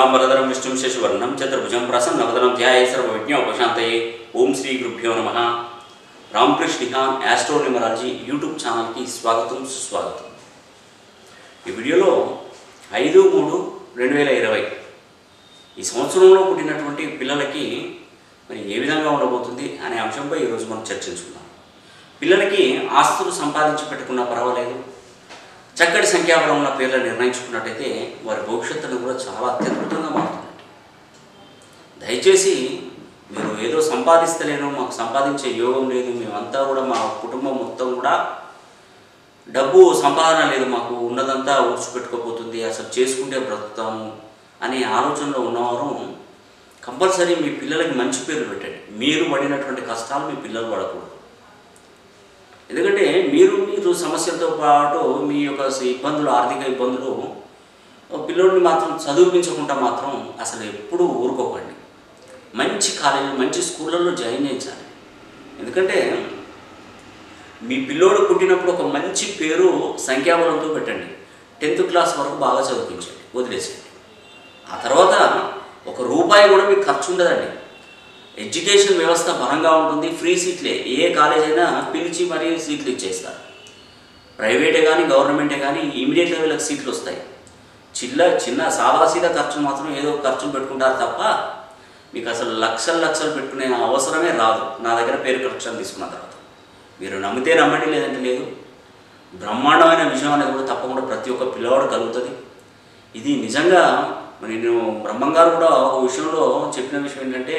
శుక్లాంబరధరం విష్ణుం శశివర్ణం చతుర్భుజం ప్రసన్నవదనం ధ్యాయ సర్వవిజ్ఞోపశాంతయే ఓం శ్రీ గురుభ్యో నమ Ramakrishna Nihan astro numerology YouTube ఛానల్కి స్వాగతం సుస్వాగతం ఈ వీడియోలో ఐదు మూడు రెండు వేల ఇరవై ఈ సంవత్సరంలో పుట్టినటువంటి పిల్లలకి మరి ఏ విధంగా ఉండబోతుంది అనే అంశంపై ఈరోజు మనం చర్చించుకుందాం పిల్లలకి ఆస్తులు సంపాదించి పెట్టుకున్నా పర్వాలేదు చక్కటి సంఖ్యాబలం ఉన్న పేర్లను నిర్ణయించుకున్నట్టయితే వారి భవిష్యత్తును కూడా చాలా అత్యద్భుతంగా మారుతుంది దయచేసి మీరు ఏదో సంపాదిస్తలేను మాకు సంపాదించే యోగం లేదు మేమంతా కూడా మా కుటుంబం మొత్తం కూడా డబ్బు సంపాదన లేదు మాకు ఉన్నదంతా ఊడ్చిపెట్టుకోపోతుంది అసలు చేసుకుంటే బ్రతుకుతాము అనే ఆలోచనలో ఉన్నవారు కంపల్సరీ మీ పిల్లలకి మంచి పేరు పెట్టండి మీరు పడినటువంటి కష్టాలు మీ పిల్లలు పడకూడదు ఎందుకంటే మీరు మీరు సమస్యలతో పాటు మీ యొక్క ఇబ్బందులు ఆర్థిక ఇబ్బందులు పిల్లోడిని మాత్రం చదివించకుండా మాత్రం అసలు ఎప్పుడూ ఊరుకోకండి మంచి కాలేజీ మంచి స్కూళ్ళల్లో జాయిన్ చేయించాలి ఎందుకంటే మీ పిల్లోడు పుట్టినప్పుడు ఒక మంచి పేరు సంఖ్యాబలంతో పెట్టండి టెన్త్ క్లాస్ వరకు బాగా చదివించండి వదిలేసేయండి ఆ తర్వాత ఒక రూపాయి కూడా మీకు ఖర్చు ఉండదండి ఎడ్యుకేషన్ వ్యవస్థ బలంగా ఉంటుంది ఫ్రీ సీట్లే ఏ కాలేజ్ అయినా పిలిచి మరీ సీట్లు ఇచ్చేస్తారు ప్రైవేటే కానీ గవర్నమెంటే కానీ ఇమీడియట్గా వీళ్ళకి సీట్లు వస్తాయి చిల్ల చిన్న సాదాసీదా ఖర్చు మాత్రం ఏదో ఖర్చులు పెట్టుకుంటారు తప్ప మీకు అసలు లక్షలు లక్షలు పెట్టుకునే అవసరమే రాదు నా దగ్గర పేరు కరెక్షన్ తీసుకున్న తర్వాత మీరు నమ్మితే నమ్మండి లేదంటే లేదు బ్రహ్మాండమైన విషయం అనేది కూడా తప్పకుండా ప్రతి ఒక్క పిల్లవాడు కలుగుతుంది ఇది నిజంగా నేను బ్రహ్మంగారు కూడా ఒక విషయంలో చెప్పిన విషయం ఏంటంటే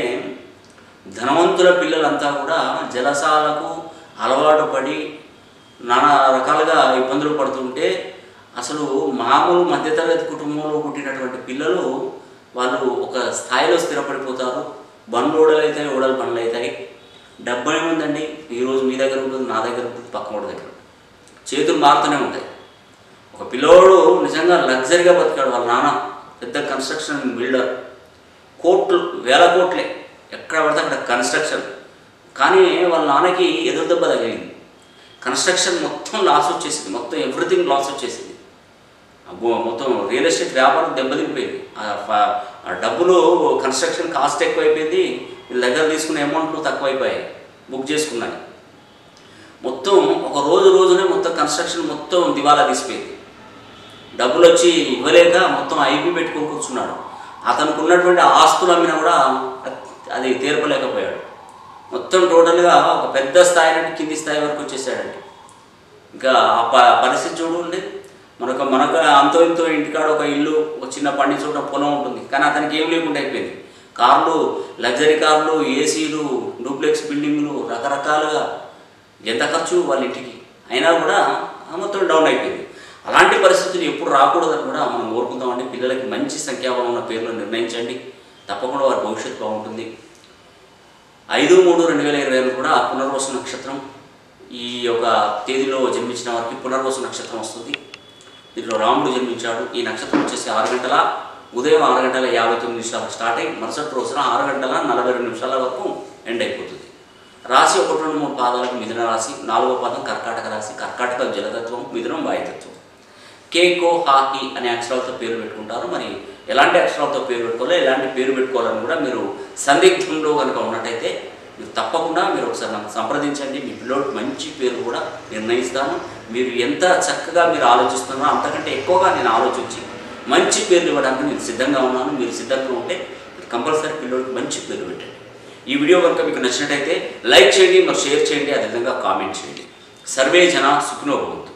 ధనవంతుల పిల్లలంతా కూడా జలసాలకు అలవాటు పడి నానా రకాలుగా ఇబ్బందులు పడుతుంటే అసలు మామూలు మధ్యతరగతి కుటుంబంలో పుట్టినటువంటి పిల్లలు వాళ్ళు ఒక స్థాయిలో స్థిరపడిపోతారు బండ్లు ఓడలు అవుతాయి ఓడలు బండ్లు అవుతాయి డబ్బు ఏముందండి ఈరోజు మీ దగ్గర ఉంటుంది నా దగ్గర ఉంటుంది పక్క వాడి దగ్గర చేతులు మారుతూనే ఉంటాయి ఒక పిల్లోడు నిజంగా లగ్జరీగా బతికాడు వాళ్ళ నాన్న పెద్ద కన్స్ట్రక్షన్ బిల్డర్ కోట్లు వేల కోట్లే ఎక్కడ పడితే అక్కడ కన్స్ట్రక్షన్ కానీ వాళ్ళ నాన్నకి ఎదురు దెబ్బ తగిలింది కన్స్ట్రక్షన్ మొత్తం లాస్ వచ్చేసింది మొత్తం ఎవ్రీథింగ్ లాస్ వచ్చేసింది అబ్బో మొత్తం రియల్ ఎస్టేట్ వ్యాపారం దెబ్బతిండిపోయింది ఆ ఫ- ఆ డబ్బులు కన్స్ట్రక్షన్ కాస్ట్ ఎక్కువైపోయింది వీళ్ళ దగ్గర తీసుకున్న అమౌంట్లు తక్కువైపోయాయి బుక్ చేసుకున్నాయి మొత్తం ఒక రోజు రోజునే మొత్తం కన్స్ట్రక్షన్ మొత్తం దివాలా తీసిపోయింది డబ్బులు వచ్చి ఇవ్వలేక మొత్తం ఐపీ పెట్టుకొని కూర్చున్నాడు అతనికి ఉన్నటువంటి ఆస్తులు అమ్మినా కూడా అది తీర్పలేకపోయాడు మొత్తం టోటల్గా ఒక పెద్ద స్థాయి నుండి కింది స్థాయి వరకు వచ్చేసాడండి ఇంకా ఆ ప- పరిస్థితి చూడండి మనకు మనకు అంతో ఇంతో ఇంటికాడ ఒక ఇల్లు ఒక చిన్న పండి చోట పొలం ఉంటుంది కానీ అతనికి ఏం లేకుండా అయిపోయింది కార్లు లగ్జరీ కార్లు ఏసీలు డూప్లెక్స్ బిల్డింగ్లు రకరకాలుగా ఎంత ఖర్చు వాళ్ళ ఇంటికి అయినా కూడా ఆ మొత్తం డౌన్ అయిపోయింది అలాంటి పరిస్థితులు ఎప్పుడు రాకూడదని కూడా మనం కోరుకుందామండి పిల్లలకి మంచి సంఖ్యాబలం ఉన్న పేర్లు నిర్ణయించండి తప్పకుండా వారి భవిష్యత్తు బాగుంటుంది ఐదు మూడు రెండు వేల ఇరవై ఐదు కూడా పునర్వసు నక్షత్రం ఈ యొక్క తేదీలో జన్మించిన వారికి పునర్వసు నక్షత్రం వస్తుంది దీంట్లో రాముడు జన్మించాడు ఈ నక్షత్రం వచ్చేసి ఆరు గంటల ఉదయం ఆరు గంటల యాభై తొమ్మిది నిమిషాలకు స్టార్ట్ అయ్యి మరుసటి రోజున ఆరు గంటల నలభై రెండు నిమిషాల వరకు ఎండ్ అయిపోతుంది రాశి ఒకటి రెండు మూడు పాదాలకు మిథున రాశి నాలుగో పాదం కర్కాటక రాశి కర్కాటక జలతత్వం మిథునం వాయుతత్వం కేకో హాహి అనే అక్షరాలతో పేరు పెట్టుకుంటారు మరి ఎలాంటి అక్షరాలతో పేరు పెట్టుకోవాలో ఎలాంటి పేరు పెట్టుకోవాలని కూడా మీరు సందిగ్ధంలో కనుక ఉన్నట్టయితే మీరు తప్పకుండా మీరు ఒకసారి నాకు సంప్రదించండి మీ పిల్లోడు మంచి పేరు కూడా నిర్ణయిస్తాను మీరు ఎంత చక్కగా మీరు ఆలోచిస్తున్నారో అంతకంటే ఎక్కువగా నేను ఆలోచించి మంచి పేర్లు ఇవ్వడానికి నేను సిద్ధంగా ఉన్నాను మీరు సిద్ధంగా ఉంటే కంపల్సరీ పిల్లోడికి మంచి పేరు పెట్టండి ఈ వీడియో కనుక మీకు నచ్చినట్టయితే లైక్ చేయండి మరి షేర్ చేయండి అదేవిధంగా కామెంట్ చేయండి సర్వే జన సుఖినో భవంతు